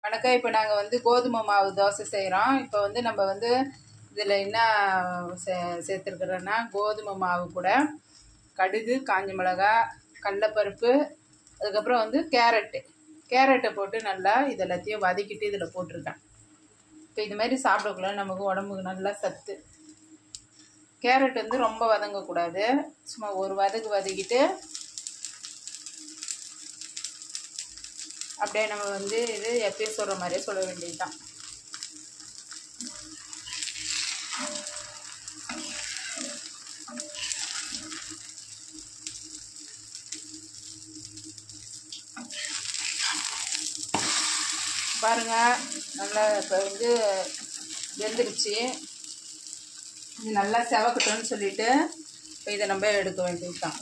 வணக்கம் இப்போ நாங்கள் வந்து கோதுமை மாவு தோசை செய்கிறோம் இப்போ வந்து நம்ம வந்து இதில் என்ன சே சேர்த்துருக்குறோன்னா கோதுமை மாவு கூட கடுகு காஞ்ச மிளகா கடலப்பருப்பு அதுக்கப்புறம் வந்து கேரட்டு கேரட்டை போட்டு நல்லா இது எல்லாத்தையும் வதக்கிட்டு இதில் போட்டிருக்கேன் இப்போ இது மாதிரி சாப்பிடக்குள்ள நமக்கு உடம்புக்கு நல்லா சத்து கேரட் வந்து ரொம்ப வதங்கக்கூடாது சும்மா ஒரு வதக்கு வதக்கிட்டு அப்படியே நம்ம வந்து இது எப்பயும் சொல்கிற மாதிரியே சொல்ல வேண்டியது தான் பாருங்க நல்லா இப்போ வந்து வெந்துருச்சு இது நல்லா செவக்கட்டும்னு சொல்லிட்டு இப்போ இதை நம்ம எடுக்க வேண்டியது தான்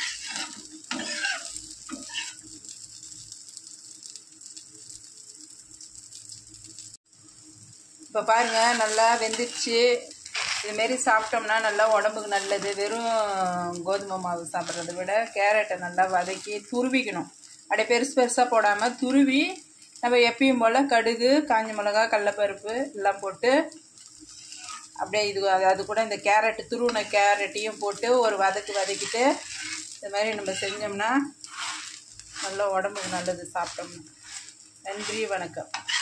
இப்போ பாருங்கள் நல்லா வெந்துருச்சு இதுமாரி சாப்பிட்டோம்னா நல்லா உடம்புக்கு நல்லது வெறும் கோதுமை மாவு சாப்பிட்றத விட கேரட்டை நல்லா வதக்கி துருவிக்கணும் அப்படியே பெருசு பெருசாக போடாமல் துருவி நம்ம எப்பயும் போல் கடுகு காஞ்ச மிளகா கடலப்பருப்பு எல்லாம் போட்டு அப்படியே இது அது அது கூட இந்த கேரட்டு துருவின கேரட்டையும் போட்டு ஒரு வதக்கு வதக்கிட்டு இது மாதிரி நம்ம செஞ்சோம்னா நல்லா உடம்புக்கு நல்லது சாப்பிட்டோம்னா நன்றி வணக்கம்